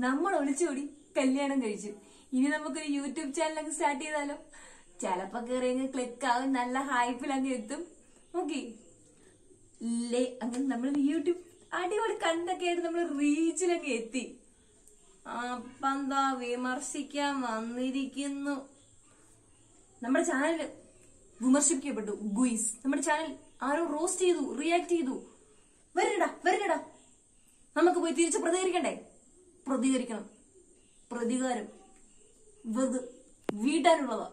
നമ്മൾ ഒളിച്ചോടി കല്യാണം കഴിച്ചു ഇനി നമുക്കൊരു യൂട്യൂബ് ചാനൽ അങ്ങ് സ്റ്റാർട്ട് ചെയ്താലോ ചിലപ്പോ കയറി അങ്ങ് ക്ലിക്ക് ആവും നല്ല ഹൈപ്പിൽ അങ്ങ് എത്തും ഓക്കെ ലേ അങ്ങനെ നമ്മൾ യൂട്യൂബ് അടിപൊളി കണ്ടൊക്കെ ആയിട്ട് നമ്മൾ റീച്ചിലങ്ങ് എത്തി അപ്പൊ എന്താ വിമർശിക്കാൻ വന്നിരിക്കുന്നു നമ്മുടെ ചാനൽ വിമർശിക്കപ്പെട്ടു ഗുയിസ് നമ്മുടെ ചാനൽ ആരോ റോസ്റ്റ് ചെയ്തു റിയാക്ട് ചെയ്തു വരടാ വരടാ നമുക്ക് പോയി തിരിച്ച് പ്രതികരിക്കണ്ടേ പ്രതികരിക്കണം പ്രതികാരം വെറുതെ വീട്ടാനുള്ളതാ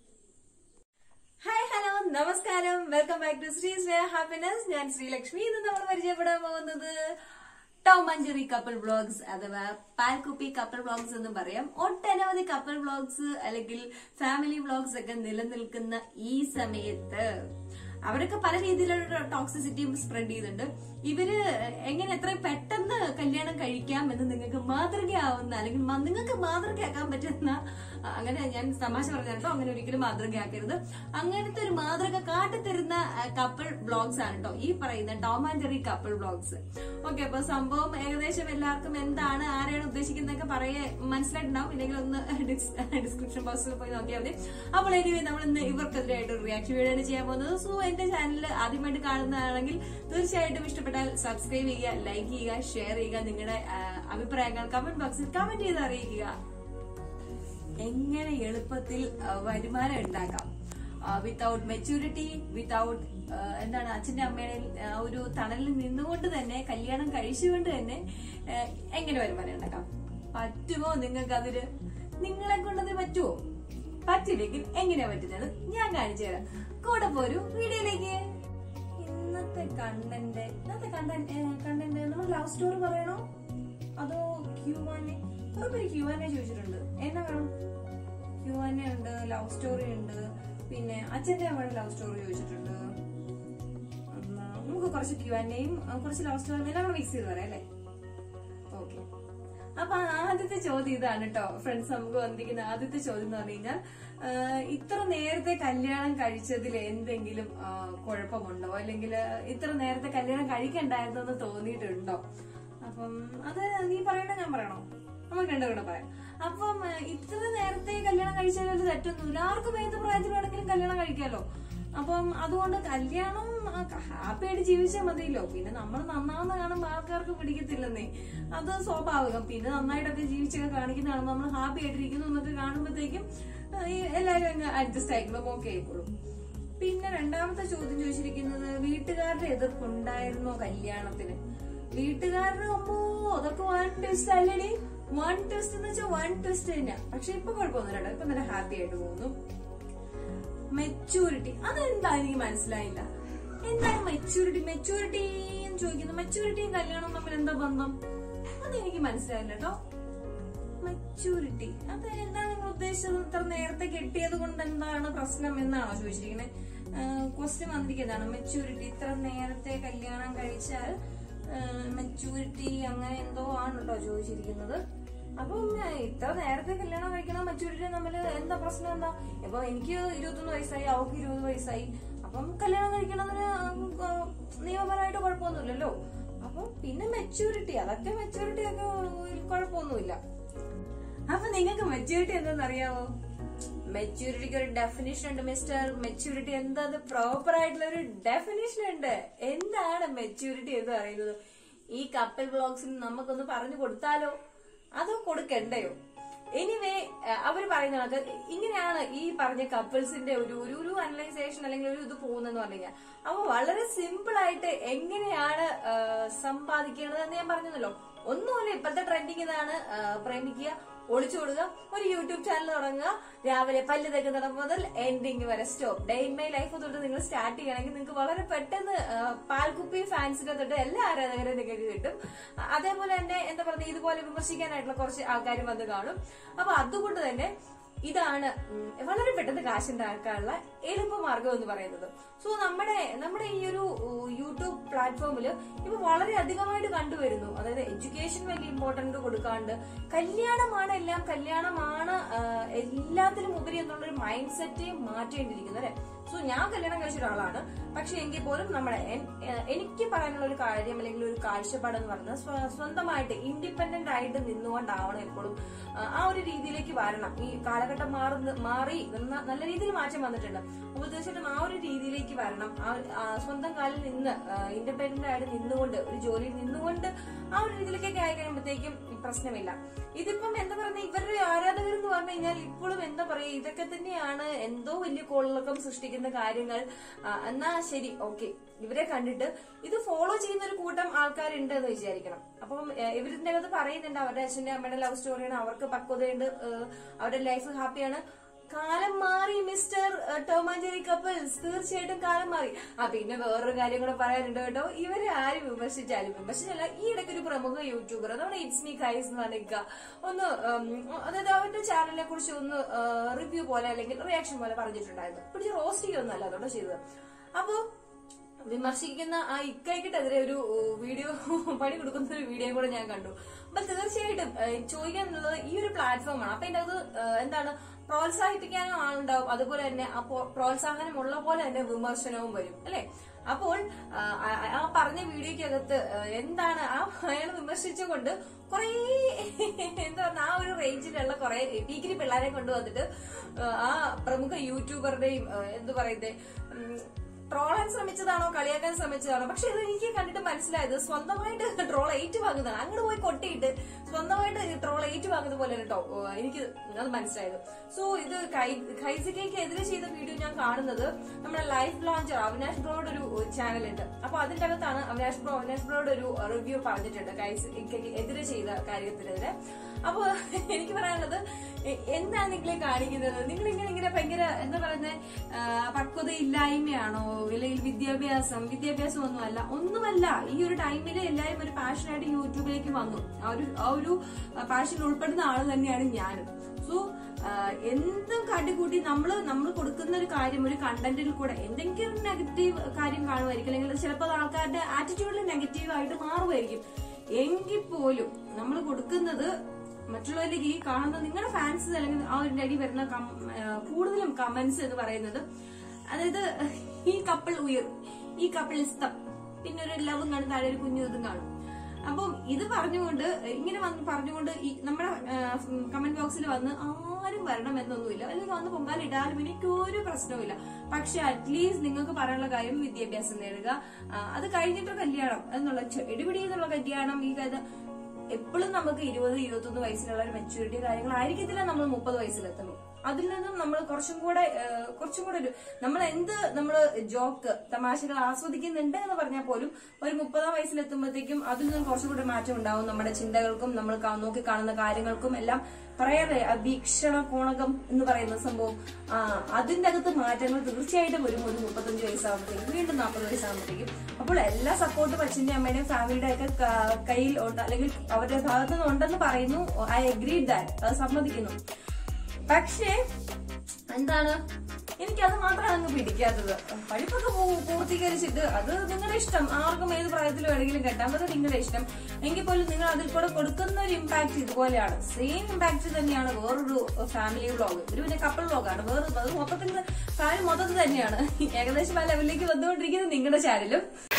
ഹായ് ഹലോ നമസ്കാരം welcome back to Sree Swaya happiness ഞാൻ ശ്രീലക്ഷ്മി ഇന്ന് നമ്മൾ പരിചയപ്പെടാൻ പോകുന്നത് ടോം മഞ്ചറി കപ്പിൾ വ്ളോഗ്സ് അഥവാ പാൽക്കുപ്പി കപ്പിൾ വ്ളോഗ്സ് എന്ന് പറയാം ഒട്ടനവധി കപ്പിൾ വ്ളോഗ്സ് അല്ലെങ്കിൽ ഫാമിലി വ്ളോഗ്സ് ഒക്കെ നിലനിൽക്കുന്ന ഈ സമയത്ത് അവരൊക്കെ പല രീതിയിലുള്ള ടോക്സിസിറ്റിയും സ്പ്രെഡ് ചെയ്യുന്നുണ്ട് ഇവര് എങ്ങനെ എത്രയും പെട്ടെന്ന് കല്യാണം കഴിക്കാം എന്ന് നിങ്ങൾക്ക് മാതൃകയാവുന്ന അല്ലെങ്കിൽ മ- നിങ്ങൾക്ക് മാതൃകയാക്കാൻ പറ്റുന്ന ആ, അങ്ങനെ ഞാൻ തമാശ പറഞ്ഞ കേട്ടോ അങ്ങനെ ഒരിക്കലും മാതൃകയാക്കരുത് അങ്ങനത്തെ ഒരു മാതൃക കാട്ടിത്തരുന്ന കപ്പിൾ ബ്ലോഗ്സ് ആണ് കേട്ടോ ഈ പറയുന്ന Tom and Jerry couple blogs okay അപ്പൊ സംഭവം ഏകദേശം എല്ലാവർക്കും എന്താണ് ആരെയാണ് ഉദ്ദേശിക്കുന്നതൊക്കെ പറയേ മനസ്സിലായിട്ടുണ്ടാവും ഇല്ലെങ്കിൽ ഒന്ന് ഡിസ്ക്രിപ്ഷൻ ബോക്സിൽ പോയി നോക്കിയാൽ മതി അപ്പോൾ എനിവേ നമ്മൾ ഇന്ന് ഇവർക്കെതിരായിട്ട് ഒരു റിയാക്ഷൻ വീഡിയോ ആണ് ചെയ്യാൻ പോകുന്നത് സോ എന്റെ ചാനൽ ആദ്യമായിട്ട് കാണുന്നതാണെങ്കിൽ തീർച്ചയായിട്ടും ഇഷ്ടപ്പെട്ടാൽ സബ്സ്ക്രൈബ് ചെയ്യുക ലൈക്ക് ചെയ്യുക ഷെയർ ചെയ്യുക നിങ്ങളുടെ ആ, അഭിപ്രായങ്ങൾ കമന്റ് ബോക്സിൽ കമന്റ് ചെയ്ത് അറിയിക്കുക എങ്ങനെ എളുപ്പത്തിൽ ആ, വരുമാനം ഉണ്ടാക്കാം വിത്തൗട്ട് മെച്യൂരിറ്റി വിത്തൗട്ട് എന്താണ് അച്ഛന്റെ അമ്മയുടെ ആ, ഒരു തണലിൽ നിന്നുകൊണ്ട് തന്നെ കല്യാണം കഴിച്ചുകൊണ്ട് തന്നെ ആ, എങ്ങനെ വരുമാനം ഉണ്ടാക്കാം പറ്റുമോ നിങ്ങൾക്ക് അതിന് നിങ്ങളെ കൊണ്ടത് പറ്റുമോ പറ്റില്ലെങ്കിൽ എങ്ങനെയാ പറ്റുന്നത് ഞാൻ കാണിച്ചു തരാം കൂടെ പോരൂ വീഡിയോയിലേക്ക് ഇന്നത്തെ കണ്ടന്റ് ഇന്നത്തെ കണ്ടന്റ് കണ്ടന്റ് നമ്മൾ ലവ് സ്റ്റോറി പറയണോ അതോ ക്യൂ ആനെ ഒരു ക്യൂ ആനെ ചോദിച്ചിട്ടുണ്ട് എന്നാ വേണം ക്യൂ ആനെ ഉണ്ട് ലവ് സ്റ്റോറി ഉണ്ട് പിന്നെ അച്ഛന്റെ അമ്മയുടെ ലവ് സ്റ്റോറി ചോദിച്ചിട്ടുണ്ട് എന്നാ, നമുക്ക് കുറച്ച് ക്യൂ ആനെയും കുറച്ച് ലവ് സ്റ്റോറിയും എല്ലാം കൂടെ മിക്സ് ചെയ്ത് പറയാം അല്ലേ ഓക്കെ അപ്പൊ ആദ്യത്തെ ചോദ്യം ഇതാണ് കേട്ടോ ഫ്രണ്ട്സ് നമുക്ക് വന്നിരിക്കുന്ന ആദ്യത്തെ ചോദ്യം എന്ന് പറഞ്ഞു കഴിഞ്ഞാൽ ആ, ഇത്ര നേരത്തെ കല്യാണം കഴിച്ചതിൽ എന്തെങ്കിലും ആ, കുഴപ്പമുണ്ടോ അല്ലെങ്കിൽ ഇത്ര നേരത്തെ കല്യാണം കഴിക്കണ്ടായിരുന്നു എന്ന് തോന്നിയിട്ടുണ്ടോ അപ്പം അത് നീ പറയണോ ഞാൻ പറയണോ നമുക്ക് രണ്ടും കൂടെ പറയാം അപ്പം ആ, ഇത്ര നേരത്തെ കല്യാണം കഴിച്ചാൽ ഒരു തെറ്റൊന്നുമില്ല ആർക്കും ഏത് പ്രായത്തിൽ വേണമെങ്കിലും കല്യാണം കഴിക്കാലോ അപ്പം അതുകൊണ്ട് കല്യാണം ഹാപ്പി ആയിട്ട് ജീവിച്ചാൽ മതിയല്ലോ പിന്നെ നമ്മൾ നന്നാന്ന് കാണുമ്പോൾ ആൾക്കാർക്ക് പിടിക്കത്തില്ലെന്നേ അത് സ്വാഭാവികം പിന്നെ നന്നായിട്ടൊക്കെ ജീവിച്ചൊക്കെ കാണിക്കുന്ന കാണുമ്പോൾ നമ്മൾ ഹാപ്പി ആയിട്ടിരിക്കുന്നു എന്നൊക്കെ കാണുമ്പോഴത്തേക്കും ആ, ഈ എല്ലാവരും അങ്ങ് അഡ്ജസ്റ്റ് ആയിക്കോളും ഓക്കെ ആയിക്കോളും പിന്നെ രണ്ടാമത്തെ ചോദ്യം ചോദിച്ചിരിക്കുന്നത് വീട്ടുകാരുടെ എതിർപ്പുണ്ടായിരുന്നോ കല്യാണത്തിന് വീട്ടുകാരുടെ അമ്മോ അതൊക്കെ വൺ ട്വിസ്റ്റ് അല്ലടി വൺ ട്വിസ്റ്റ് എന്ന് വെച്ചാൽ വൺ ട്വിസ്റ്റ് തന്നെ പക്ഷെ ഇപ്പൊ കുഴപ്പമൊന്നുമില്ല കേട്ടോ ഇപ്പൊ നല്ല ഹാപ്പി ആയിട്ട് പോകുന്നു മെച്ചൂരിറ്റി അതെന്താ എനിക്ക് മനസ്സിലായില്ല എന്താണ് മെച്ചൂരിറ്റി മെച്ചൂരിറ്റി എന്ന് ചോദിക്കുന്നു മെച്ചൂരിറ്റിയും കല്യാണവും തമ്മിൽ എന്താ ബന്ധം അതെനിക്ക് മനസ്സിലായില്ല കേട്ടോ മെച്ചൂരിറ്റി അത് എന്താണ് നിങ്ങൾ ഉദ്ദേശിച്ചത് ഇത്ര നേരത്തെ കെട്ടിയത് കൊണ്ട് എന്താണ് പ്രശ്നം എന്നാണോ ചോദിച്ചിരിക്കുന്നത് ക്വസ്റ്റ്യൻ വന്നിരിക്കുന്നതാണ് മെച്ചൂരിറ്റി ഇത്ര നേരത്തെ കല്യാണം കഴിച്ചാൽ മെച്ചൂരിറ്റി അങ്ങനെ എന്തോ ആണ് കേട്ടോ ചോദിച്ചിരിക്കുന്നത് അപ്പം ആ, ഇത്ര നേരത്തെ കല്യാണം കഴിക്കണം മെച്ചൂരിറ്റി തമ്മിൽ എന്താ പ്രശ്നം എന്താ ഇപ്പൊ എനിക്ക് ഇരുപത്തൊന്ന് വയസ്സായി അവൾക്ക് ഇരുപത് വയസ്സായി അപ്പം കല്യാണം കഴിക്കണതിന് ആ, നിയമപരമായിട്ട് കുഴപ്പമൊന്നുമില്ലല്ലോ അപ്പം പിന്നെ മെച്ചൂരിറ്റി അതൊക്കെ മെച്ചൂരിറ്റി ഒക്കെ കുഴപ്പമൊന്നുമില്ല അപ്പൊ നിങ്ങൾക്ക് മെച്ചൂരിറ്റി എന്താണെന്ന് അറിയാമോ മെച്ചൂരിറ്റിക്ക് ഒരു ഡെഫിനിഷൻ ഉണ്ട് മിസ്റ്റർ മെച്ചൂരിറ്റി എന്താ പ്രോപ്പർ ആയിട്ടുള്ള ഒരു ഡെഫിനിഷൻ ഉണ്ട് എന്താണ് മെച്ചൂരിറ്റി എന്ന് പറയുന്നത് ഈ കപ്പിൾ ബ്ലോഗ്സിൽ നമുക്കൊന്ന് പറഞ്ഞു കൊടുത്താലോ അതോ കൊടുക്കണ്ടയോ എനിവേ അവർ പറയുന്ന കണക്ക് ഇങ്ങനെയാണ് ഈ പറഞ്ഞ കപ്പിൾസിന്റെ ഒരു ഒരു ഒരു അനലൈസേഷൻ അല്ലെങ്കിൽ ഒരു ഇത് പോകുന്നതെന്ന് പറഞ്ഞു കഴിഞ്ഞാൽ അപ്പൊ വളരെ സിമ്പിൾ ആയിട്ട് എങ്ങനെയാണ് ആ, സമ്പാദിക്കേണ്ടത് എന്ന് ഞാൻ പറഞ്ഞല്ലോ ഒന്നുമില്ല ഇപ്പോഴത്തെ ട്രെൻഡിങ് ഇതാണ് ആ, പ്രേമിക്കുക ഒളിച്ചു കൊടുക്കുക ഒരു യൂട്യൂബ് ചാനൽ തുടങ്ങുക രാവിലെ പല്ല് തേക്കുന്നത് മുതൽ എൻഡിങ് വരെ stop day in my life തൊട്ട് നിങ്ങൾ സ്റ്റാർട്ട് ചെയ്യണമെങ്കിൽ നിങ്ങൾക്ക് വളരെ പെട്ടെന്ന് ആ, പാൽക്കുപ്പി ഫാൻസിനെ തൊട്ട് എല്ലാ ആരാധകരെയും നിങ്ങൾക്ക് കിട്ടും ആ, അതേപോലെ തന്നെ എന്താ പറയുക ഇതുപോലെ വിമർശിക്കാനായിട്ടുള്ള കുറച്ച് ആൾക്കാർ വന്ന് കാണും അപ്പൊ അതുകൊണ്ട് തന്നെ ഇതാണ് ഉം, വളരെ പെട്ടെന്ന് കാശുണ്ടാക്കാനുള്ള എളുപ്പമാർഗം എന്ന് പറയുന്നത് സോ നമ്മുടെ നമ്മുടെ ഈ ഒരു ഉം, യൂട്യൂബ് പ്ലാറ്റ്ഫോമിൽ ഇപ്പൊ വളരെ അധികമായിട്ട് കണ്ടുവരുന്നു അതായത് എഡ്യൂക്കേഷൻ വലിയ ഇമ്പോർട്ടന്റ് കൊടുക്കാണ്ട് കല്യാണമാണ് എല്ലാം കല്യാണമാണ് ആ, എല്ലാത്തിനും ഉപരി എന്നുള്ളൊരു മൈൻഡ് സെറ്റ് മാറ്റേണ്ടിയിരിക്കുന്നു അല്ലെ സോ ഞാൻ കല്യാണം കഴിച്ച ഒരാളാണ് പക്ഷെ എങ്കിൽ പോലും നമ്മുടെ എൻ- ഏഹ് എനിക്ക് പറയാനുള്ള ഒരു കാര്യം അല്ലെങ്കിൽ ഒരു കാഴ്ചപ്പാട് എന്ന് പറയുന്നത് സ്വ- സ്വന്തമായിട്ട് ഇൻഡിപെൻഡന്റ് ആയിട്ട് നിന്നുകൊണ്ടാവണം എപ്പോഴും ആ, ആ ഒരു രീതിയിലേക്ക് വരണം ഈ കാലഘട്ടം മാറുന്ന മാറി നന്ന- നല്ല രീതിയിൽ മാറ്റം വന്നിട്ടുണ്ട് അപ്പോൾ തീർച്ചയായിട്ടും ആ ഒരു രീതിയിലേക്ക് വരണം ആ ഒരു- ആ സ്വന്തം കാലിൽ നിന്ന് ഇൻഡിപെൻഡന്റ് ആയിട്ട് നിന്നുകൊണ്ട് ഒരു ജോലിയിൽ നിന്നുകൊണ്ട് ആ ഒരു രീതിയിലേക്കൊക്കെ ആയി കഴിയുമ്പോഴത്തേക്കും പ്രശ്നമില്ല ഇതിപ്പം എന്താ പറയുക ഇവരുടെ ആരാധകർ എന്ന് പറഞ്ഞു കഴിഞ്ഞാൽ ഇപ്പോഴും എന്താ പറയാ ഇതൊക്കെ തന്നെയാണ് എന്തോ വലിയ കോളിളക്കം സൃഷ്ടിക്കുന്ന കാര്യങ്ങൾ ആ, എന്നാ ശരി ഓക്കെ ഇവരെ കണ്ടിട്ട് ഇത് ഫോളോ ചെയ്യുന്ന ഒരു കൂട്ടം ആൾക്കാരുണ്ട് എന്ന് വിചാരിക്കണം അപ്പം ഏ, ഇവരിന്റെ അകത്ത് പറയുന്നുണ്ട് അവരുടെ അച്ഛന്റെ അമ്മയുടെ ലവ് സ്റ്റോറിയാണ് അവർക്ക് പക്വതയുണ്ട് ഏ, അവരുടെ ലൈഫ് ഹാപ്പിയാണ് കാലം മാറി mister Tom and Jerry couples തീർച്ചയായിട്ടും കാലം മാറി ആ പിന്നെ വേറൊരു കാര്യം കൂടെ പറയാനുണ്ട് കേട്ടോ ഇവരെ ആര് വിമർശിച്ചാലും വിമർശിച്ചല്ല ഈ ഇടയ്ക്ക് ഒരു പ്രമുഖ യൂട്യൂബർ നമ്മുടെ ഇറ്റ്സ് മീ കൈസ് എന്ന് പറഞ്ഞിക്ക ഒന്ന് ഉം, അതായത് അവന്റെ ചാനലിനെ കുറിച്ച് ഒന്ന് റിവ്യൂ പോലെ അല്ലെങ്കിൽ റിയാക്ഷൻ പോലെ പറഞ്ഞിട്ടുണ്ടായിരുന്നു പിടിച്ച് റോസ്റ്റ് ചെയ്യുന്നല്ല അതോടെ ചെയ്തത് അപ്പോ വിമർശിക്കുന്ന ആ ഇക്കൈക്കിട്ടെതിരെ ഒരു ഏഹ്, വീഡിയോ പണി കൊടുക്കുന്ന ഒരു വീഡിയോ കൂടെ ഞാൻ കണ്ടു അപ്പൊ തീർച്ചയായിട്ടും ഏഹ്, ചോദിക്കാനുള്ളത് ഈ ഒരു പ്ലാറ്റ്ഫോമാണ് അപ്പൊ ഇതിന്റെ അത് എന്താണ് പ്രോത്സാഹിപ്പിക്കാനും ആളുണ്ടാവും അതുപോലെ തന്നെ ആ പോ- പ്രോത്സാഹനം ഉള്ള പോലെ തന്നെ വിമർശനവും വരും അല്ലെ അപ്പോൾ ആ, ആ- ആ പറഞ്ഞ വീഡിയോക്കകത്ത് ഏഹ്, എന്താണ് ആ അയാൾ വിമർശിച്ചുകൊണ്ട് കുറേ എന്താ പറഞ്ഞ ആ ഒരു റേഞ്ചിലുള്ള കുറെ പീക്കിരി പിള്ളേരെ കൊണ്ടുവന്നിട്ട് ഏഹ്, ആ പ്രമുഖ യൂട്യൂബറുടെയും ഏഹ്, എന്ത് പറയുന്നത് ട്രോളാൻ ശ്രമിച്ചതാണോ കളിയാക്കാൻ ശ്രമിച്ചതാണോ പക്ഷെ ഇത് എനിക്ക് കണ്ടിട്ട് മനസ്സിലായത് സ്വന്തമായിട്ട് ട്രോൾ ഏറ്റുവാങ്ങുന്നതാണ് അങ്ങോട്ട് പോയി കൊട്ടിയിട്ട് സ്വന്തമായിട്ട് ട്രോൾ ഏറ്റുവാങ്ങുന്ന പോലെ കേട്ടോ എനിക്ക് അത് മനസ്സിലായത് സോ ഇത് ഖൈസിക്കയ്ക്ക് എതിരെ ചെയ്ത വീഡിയോ ഞാൻ കാണുന്നത് നമ്മുടെ ലൈഫ് ലോഞ്ചർ അവിനാഷ് ബ്രോയുടെ ഒരു ചാനൽ ഉണ്ട് അപ്പൊ അതിന്റെ അകത്താണ് അവിനാഷ് ബ്രോ അവിനാഷ് ബ്രോയുടെ ഒരു റിവ്യൂ പറഞ്ഞിട്ടുണ്ട് ഖൈസിക്കയ്ക്ക് എതിരെ ചെയ്ത കാര്യത്തിനെതിരെ അപ്പൊ എനിക്ക് പറയാനുള്ളത് എ- എന്താണ് നിങ്ങളെ കാണിക്കുന്നത് നിങ്ങൾ ഇങ്ങനെ ഇങ്ങനെ ഭയങ്കര എന്താ പറയുന്നത് പക്വത ഇല്ലായ്മയാണോ അല്ലെങ്കിൽ വിദ്യാഭ്യാസം വിദ്യാഭ്യാസം ഒന്നുമല്ല ഒന്നുമല്ല ഈ ഒരു ടൈമിൽ എല്ലാവരും ഒരു പാഷനായിട്ട് യൂട്യൂബിലേക്ക് വന്നു ആ ഒരു ആ ഒരു പാഷൻ ഉൾപ്പെടുന്ന ആള് തന്നെയാണ് ഞാനും സോ എന്തും കാട്ടിക്കൂട്ടി നമ്മൾ നമ്മൾ കൊടുക്കുന്ന ഒരു കാര്യം ഒരു കണ്ടന്റിൽ കൂടെ എന്തെങ്കിലും നെഗറ്റീവ് കാര്യം കാണുമായിരിക്കും അല്ലെങ്കിൽ ചിലപ്പോൾ അത് ആൾക്കാരുടെ ആറ്റിറ്റ്യൂഡിൽ നെഗറ്റീവ് ആയിട്ട് മാറുമായിരിക്കും എങ്കിൽ പോലും നമ്മൾ കൊടുക്കുന്നത് മറ്റുള്ളവരിലേക്ക് ഈ കാണുന്ന നിങ്ങളുടെ ഫാൻസ് അല്ലെങ്കിൽ ആ ഒരു അടി വരുന്ന കം- ആ, കൂടുതലും കമന്റ്സ് എന്ന് പറയുന്നത് അതായത് ഈ കപ്പിൾ ഉയർ ഈ കപ്പിൾ ഇഷ്ടം പിന്നെ ഒരു ലവും കാണും താഴെ ഒരു കുഞ്ഞു ഇതും കാണും അപ്പം ഇത് പറഞ്ഞുകൊണ്ട് ഇങ്ങനെ വന്ന് പറഞ്ഞുകൊണ്ട് ഈ നമ്മുടെ കമന്റ് ബോക്സിൽ വന്ന് ആരും വരണം എന്നൊന്നുമില്ല അല്ലെങ്കിൽ വന്ന് പൊങ്കാലിട്ടാലും എനിക്ക് ഒരു പ്രശ്നവുമില്ല പക്ഷെ അറ്റ്ലീസ്റ്റ് നിങ്ങൾക്ക് പറയാനുള്ള കാര്യം വിദ്യാഭ്യാസം നേടുക ആ, അത് കഴിഞ്ഞിട്ട് കല്യാണം എന്നുള്ള ചെടിപിടി എന്നുള്ള കല്യാണം ഈ കഥ എപ്പോഴും നമുക്ക് ഇരുപത് ഇരുപത്തൊന്ന് വയസ്സിലുള്ള ഒരു മെച്ചൂരിറ്റി കാര്യങ്ങളായിരിക്കത്തില്ല നമ്മൾ മുപ്പത് വയസ്സിലെത്തുമ്പോൾ അതിൽ നിന്നും നമ്മൾ കുറച്ചും കൂടെ ഏഹ്, കുറച്ചും കൂടെ ഒരു നമ്മൾ എന്ത് നമ്മൾ ജോക്ക് തമാശകൾ ആസ്വദിക്കുന്നുണ്ട് എന്ന് പറഞ്ഞാൽ പോലും ഒരു മുപ്പതാം വയസ്സിലെത്തുമ്പോഴത്തേക്കും അതിൽ നിന്നും കുറച്ചും കൂടെ മാറ്റം ഉണ്ടാവും നമ്മുടെ ചിന്തകൾക്കും നമ്മൾ കാ- നോക്കി കാണുന്ന കാര്യങ്ങൾക്കും എല്ലാം പറയാതെ വീക്ഷണ കോണകം എന്ന് പറയുന്ന സംഭവം ആ, അതിന്റെ അകത്ത് മാറ്റങ്ങൾ തീർച്ചയായിട്ടും വരും ഒരു മുപ്പത്തഞ്ച് വയസ്സാകുമ്പോഴത്തേക്കും വീണ്ടും നാൽപ്പത് വയസ്സാകുമ്പോഴത്തേക്കും അപ്പോൾ എല്ലാ സപ്പോർട്ടും അച്ഛന്റെ അമ്മയുടെയും ഫാമിലിയുടെ ഒക്കെ ക- കയ്യിൽ ഉണ്ട് അല്ലെങ്കിൽ അവരുടെ ഭാഗത്തു നിന്ന് ഉണ്ടെന്ന് പറയുന്നു ഐ അഗ്രി ദാറ്റ് അത് സമ്മതിക്കുന്നു പക്ഷേ എന്താണ് എനിക്കത് മാത്രമാണ് അങ്ങ് പിടിക്കാത്തത് പഠിപ്പൊക്കെ പൂ- പൂർത്തീകരിച്ചിട്ട് അത് നിങ്ങളുടെ ഇഷ്ടം ആർക്കും ഏത് പ്രായത്തിൽ വേണമെങ്കിലും കെട്ടാം അത് നിങ്ങളുടെ ഇഷ്ടം എങ്കിൽ പോലും നിങ്ങൾ അതിൽ കൂടെ കൊടുക്കുന്ന ഒരു ഇമ്പാക്ട് ഇതുപോലെയാണ് സെയിം ഇമ്പാക്ട് തന്നെയാണ് വേറൊരു ഫാമിലി വ്ളോഗ് ഒരു പിന്നെ കപ്പിൾ വ്ളോഗാണ് വേറെ അത് മൊത്തത്തിൽ കാര്യം മൊത്തത്തിൽ തന്നെയാണ് ഏകദേശം ആ ലെവലിലേക്ക് വന്നുകൊണ്ടിരിക്കുന്നത് നിങ്ങളുടെ ചാനലും